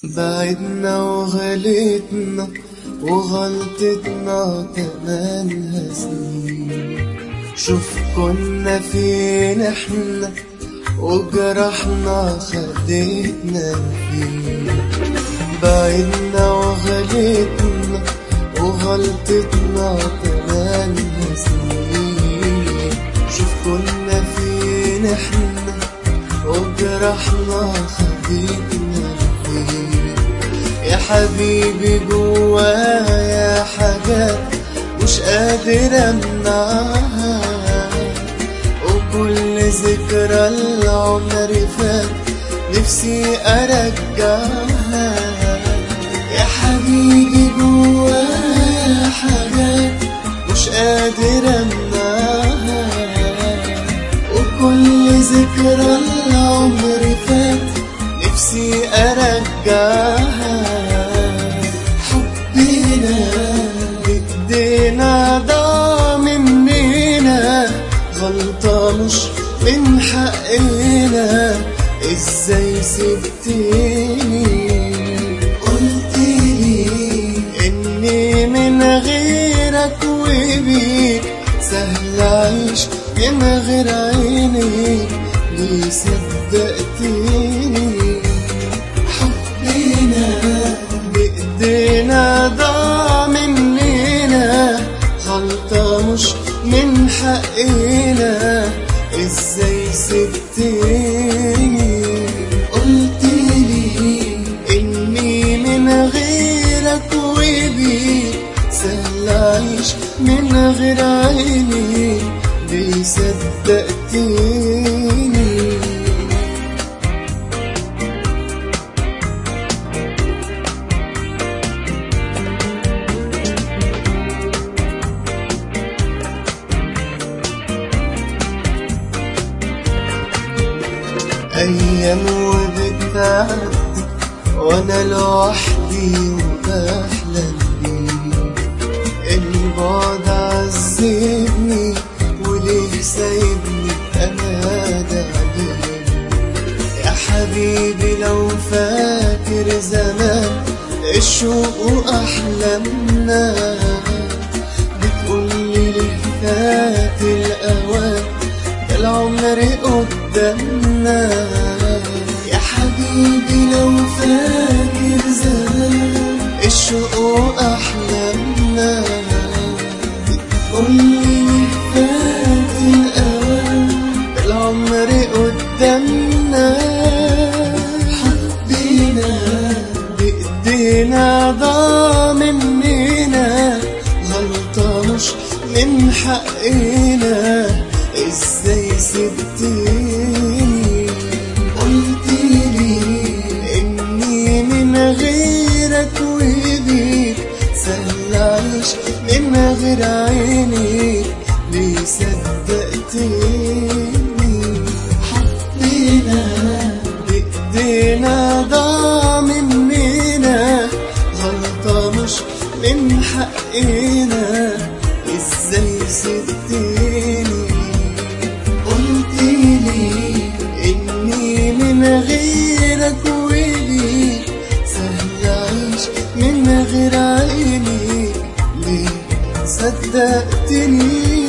بعدنا وغلطنا وغلطتنا تمنها سنين شوف كنا فين احنا وجرحنا خدتنا فين بعدنا وغلطنا وغلطتنا تمنها سنين شوف كنا فين احنا وجرحنا خدتنا فين يا حبيبي جوايا حاجات مش قادر امنعها وكل ذكرى العمر فات نفسي ارجعها يا حبيبي جوايا حاجات مش قادر امنعها وكل ذكرى العمر فات نفسي ارجعها حبنا بايدينا ضاع مننا غلطة مش من حقنا ازاي سبتني قلت لي اني من غيرك وبيك سهل اعيش من غير عينيك ليه صدقتني حبنا بايدينا ضاع مننا غلطة مش من حقنا ازاي سبتني قلت لي اني من غيرك وبيك سهل اعيش من غير عيني ليه صدقتني أيام وبتعدي وأنا لوحدي وبحلم بيك البعد عذبني وليه سايبني أنادى عليك يا حبيبي لو فاكر زمان الشوق وأحلامنا بتقولي ليه فات الأوان ده العمر قدامنا يا حبيبي لو فاكر زمان الشوق وأحلامنا بتقولي ليه فات الأوان ده العمر قدامنا حبينا بإيدينا ضاع مننا غلطة مش من حقنا ازاي سبتني قلت لي اني من غيرك وبيك سهل اعيش من غير عينيك ليه صدقتني حبينا بايدينا ضاع مننا غلطة مش من حقنا ازاي سبتني قلت لي اني من غيرك وبيك سهل اعيش من غير عينيك ليه صدقتني